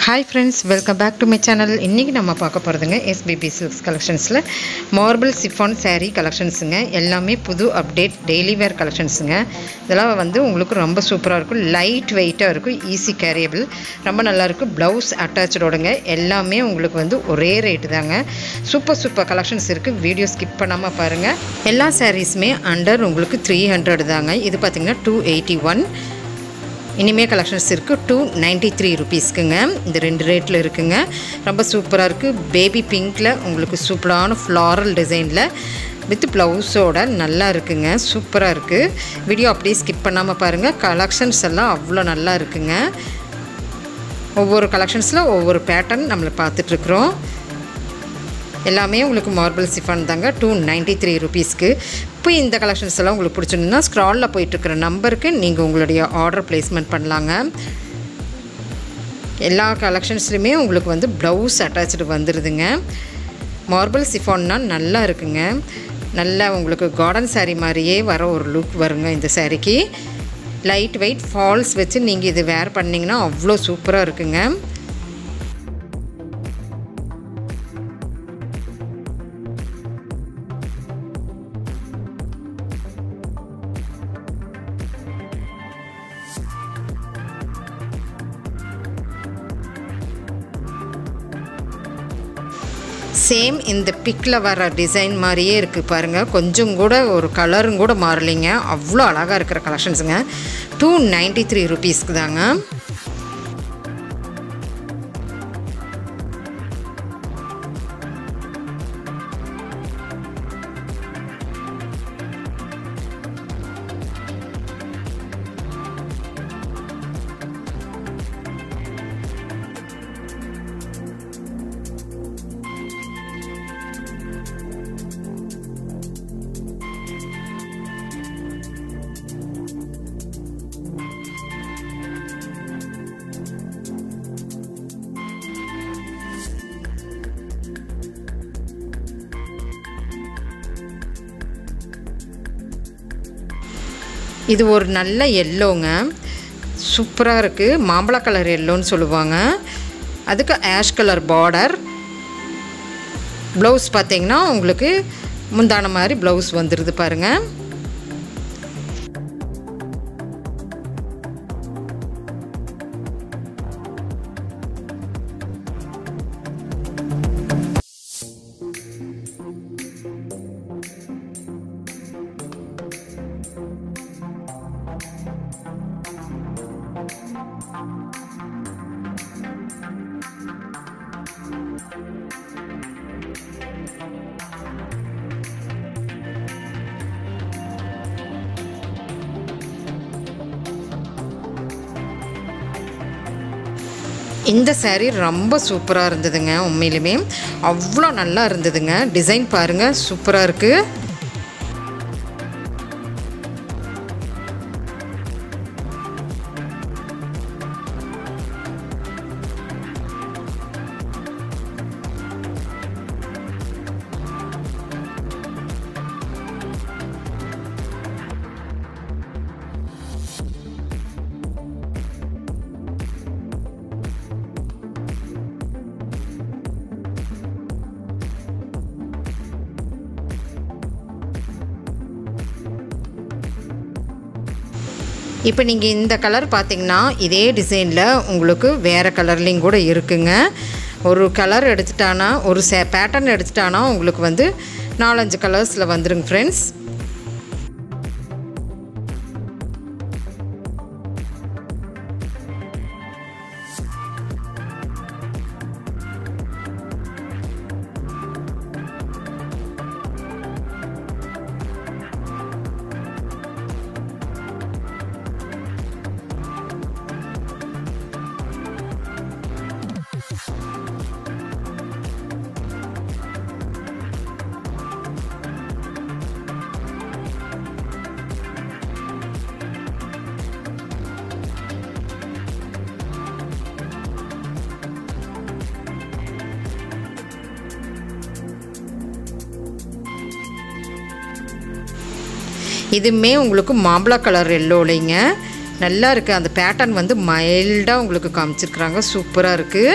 hi friends welcome back to my channel இன்றைக்கி நம்ம பார்க்க போகிறதுங்க எஸ்பிபி சில்க்ஸ் கலெக்ஷன்ஸில் மார்பிள் சிஃபான் saree கலெக்ஷன்ஸுங்க எல்லாமே புது அப்டேட் டெய்லி வேர் கலெக்ஷன்ஸுங்க இதெல்லாம் வந்து உங்களுக்கு ரொம்ப சூப்பராக இருக்கும் லைட் வெயிட்டாக இருக்கும் ஈஸி கேரியபிள் ரொம்ப நல்லாயிருக்கும் ப்ளவுஸ் அட்டாச்சோடுங்க எல்லாமே உங்களுக்கு வந்து ஒரே ரேட்டு தாங்க சூப்பர் சூப்பர் கலெக்ஷன்ஸ் இருக்குது வீடியோ ஸ்கிப் பண்ணாமல் பாருங்கள் எல்லா சாரீஸுமே அண்டர் உங்களுக்கு த்ரீ ஹண்ட்ரட் தாங்க இது பார்த்திங்கன்னா டூ எயிட்டி ஒன் இனிமே கலெக்ஷன்ஸ் இருக்குது டூ நைன்ட்டி த்ரீ ருபீஸ்க்குங்க இந்த ரெண்டு ரேட்டில் இருக்குங்க ரொம்ப சூப்பராக இருக்குது பேபி பிங்க்கில் உங்களுக்கு சூப்பரான ஃப்ளாரல் டிசைனில் வித் ப்ளவுஸோட நல்லா இருக்குங்க சூப்பராக இருக்குது வீடியோ அப்படியே ஸ்கிப் பண்ணாமல் பாருங்கள் கலெக்ஷன்ஸ் எல்லாம் அவ்வளோ நல்லா இருக்குங்க ஒவ்வொரு கலெக்ஷன்ஸில் ஒவ்வொரு பேட்டர்ன் நம்மளை பார்த்துட்ருக்குறோம் எல்லாமே உங்களுக்கு மார்பிள் சிஃபான் தாங்க டூ நைன்ட்டி த்ரீ ருபீஸ்க்கு இப்போ இந்த கலெக்ஷன்ஸ் எல்லாம் உங்களுக்கு பிடிச்சிருந்தா ஸ்க்ராலில் போயிட்டுருக்கிற நம்பருக்கு நீங்கள் உங்களுடைய ஆர்டர் ப்ளேஸ்மெண்ட் பண்ணலாங்க எல்லா கலெக்ஷன்ஸ்லையுமே உங்களுக்கு வந்து ப்ளவுஸ் அட்டாச்சு வந்துடுதுங்க மார்பிள் சிஃபான்னா நல்லா இருக்குங்க நல்லா உங்களுக்கு கார்டன் saree மாதிரியே வர ஒரு லுக் வருங்க இந்த சாரீக்கு லைட் வெயிட் ஃபால்ஸ் வச்சு நீங்கள் இது வேர் பண்ணிங்கன்னா அவ்வளோ சூப்பராக இருக்குங்க சேம் இந்த பிக்கில் வர டிசைன் மாதிரியே இருக்குது பாருங்கள் கொஞ்சம் கூட ஒரு கலரும் கூட மாறலைங்க அவ்வளோ அழகாக இருக்கிற கலெக்ஷன்ஸுங்க டூ நைன்ட்டி த்ரீ ருபீஸ்க்கு தாங்க இது ஒரு நல்ல எல்லோங்க சூப்பராக இருக்குது மாம்பழ கலர் எல்லோன்னு சொல்லுவாங்க அதுக்கு ஆஷ் கலர் பார்டர் ப்ளவுஸ் பார்த்தீங்கன்னா உங்களுக்கு முந்தான மாதிரி ப்ளவுஸ் வந்துடுது பாருங்கள் இந்த saree ரொம்ப சூப்பராக இருந்ததுங்க உண்மையிலுமே அவ்வளோ நல்லா இருந்ததுங்க டிசைன் பாருங்கள் சூப்பராக இருக்குது இப்போ நீங்கள் இந்த கலர் பார்த்தீங்கன்னா இதே டிசைனில் உங்களுக்கு வேறு கலர்லேயும் கூட இருக்குங்க ஒரு கலர் எடுத்துட்டானா ஒரு சே பேட்டர்ன் எடுத்துட்டானா உங்களுக்கு வந்து நாலஞ்சு கலர்ஸில் வந்துருங்க ஃப்ரெண்ட்ஸ் இதுவுமே உங்களுக்கு மாம்பழ கலர் எல்லோலைங்க நல்லா இருக்குது அந்த பேட்டர்ன் வந்து மைல்டாக உங்களுக்கு காமிச்சிருக்கிறாங்க சூப்பராக இருக்குது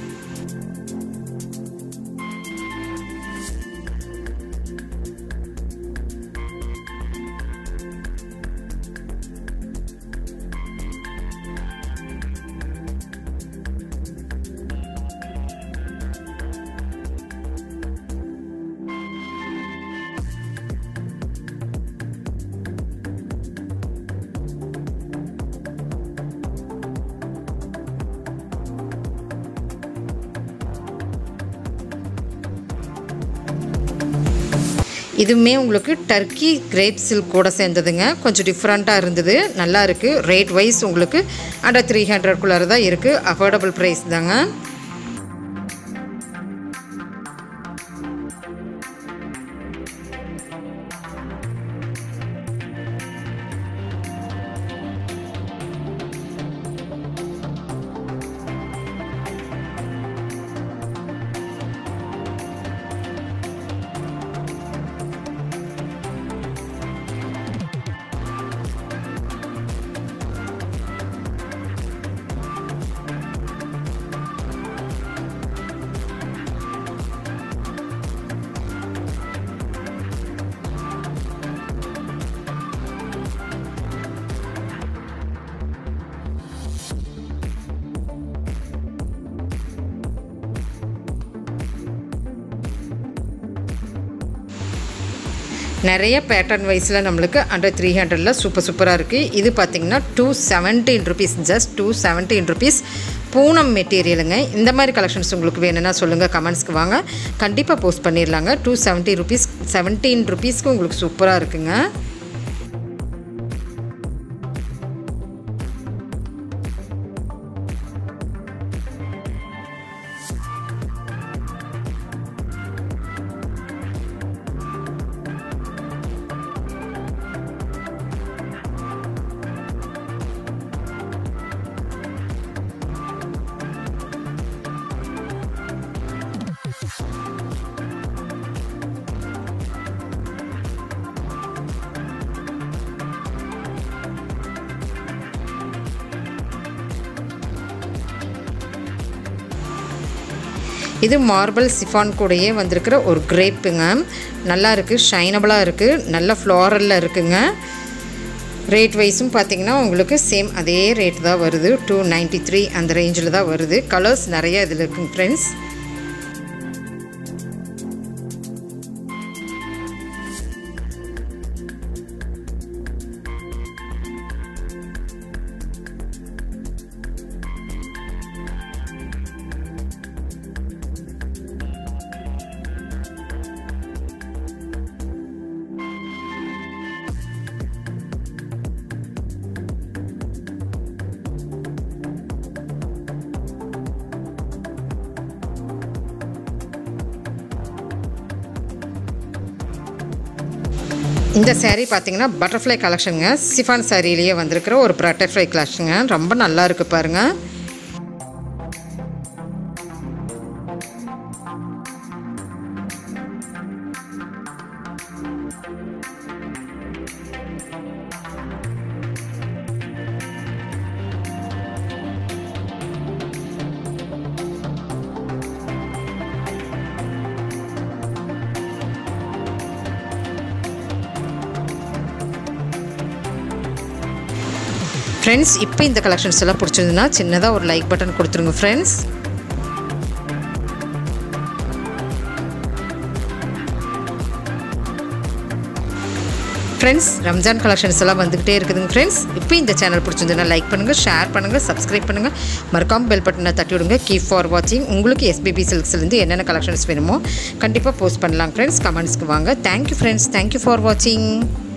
இதுவுமே உங்களுக்கு டர்க்கி கிரேப் சில்க் கூட சேர்ந்ததுங்க கொஞ்சம் டிஃப்ரெண்ட்டாக இருந்தது நல்லா இருக்குது ரேட் வைஸ் உங்களுக்கு அண்டர் த்ரீ ஹண்ட்ரட்குள்ளார தான் இருக்குது அஃபோர்டபுள் ப்ரைஸ் தாங்க நிறைய பேட்டர்ன் வைஸில் நம்மளுக்கு அண்டர் த்ரீ ஹண்ட்ரடில் சூப்பர் சூப்பராக இருக்குது இது பார்த்திங்கன்னா two seventeen rupees just two seventeen rupees Poonam மெட்டீரியலுங்க இந்த மாதிரி கலெக்ஷன்ஸ் உங்களுக்கு வேணும்னா சொல்லுங்கள் கமெண்ட்ஸ்க்கு வாங்க கண்டிப்பாக போஸ்ட் பண்ணிடலாங்க டூ செவன்ட்டி ருபீஸ் செவன்டீன் ருபீஸ்க்கு உங்களுக்கு சூப்பராக இருக்குங்க இது மார்பிள் சிஃபான் கூடயே வந்திருக்கிற ஒரு கிரேப்புங்க நல்லா இருக்குது ஷைனபிளாக இருக்குது நல்ல ஃப்ளாரலில் இருக்குங்க ரேட் வைஸும் பார்த்தீங்கன்னா உங்களுக்கு சேம் அதே ரேட் தான் வருது டூ நைன்ட்டி த்ரீ அந்த ரேஞ்சில் தான் வருது கலர்ஸ் நிறைய இதில் இருக்குங்க ஃப்ரெண்ட்ஸ் இந்த saree பார்த்தீங்கன்னா பட்டர்ஃப்ளை கலெக்ஷனுங்க சிஃபான் சாரிலேயே வந்திருக்கிற ஒரு பட்டர்ஃப்ளை கலெக்ஷனுங்க ரொம்ப நல்லா இருக்கு பாருங்க ஃப்ரெண்ட்ஸ் இப்போ இந்த கலெக்ஷன்ஸ் எல்லாம் பிடிச்சிருந்துன்னா சின்னதாக ஒரு லைக் பட்டன் கொடுத்துருங்க ஃப்ரெண்ட்ஸ் ஃப்ரெண்ட்ஸ் ரம்ஜான் கலெக்ஷன்ஸ் எல்லாம் வந்துக்கிட்டே இருக்குதுங்க ஃப்ரெண்ட்ஸ் இப்போ இந்த சேனல் பிடிச்சிருந்ததுன்னா லைக் பண்ணுங்கள் ஷேர் பண்ணுங்கள் சப்ஸ்கிரைப் பண்ணுங்கள் மறக்காம பெல் பட்டனை தட்டி விடுங்க கீப் ஃபார் வாட்சிங் உங்களுக்கு எஸ்பிபி சில்க்ஸ்லேருந்து என்னென்ன கலெக்ஷன்ஸ் வேணுமோ கண்டிப்பாக போஸ்ட் பண்ணலாம் ஃப்ரெண்ட்ஸ் கமெண்ட்ஸ்க்கு வாங்க தேங்க்யூ ஃப்ரெண்ட்ஸ் தேங்க்யூ ஃபார் வாட்சிங்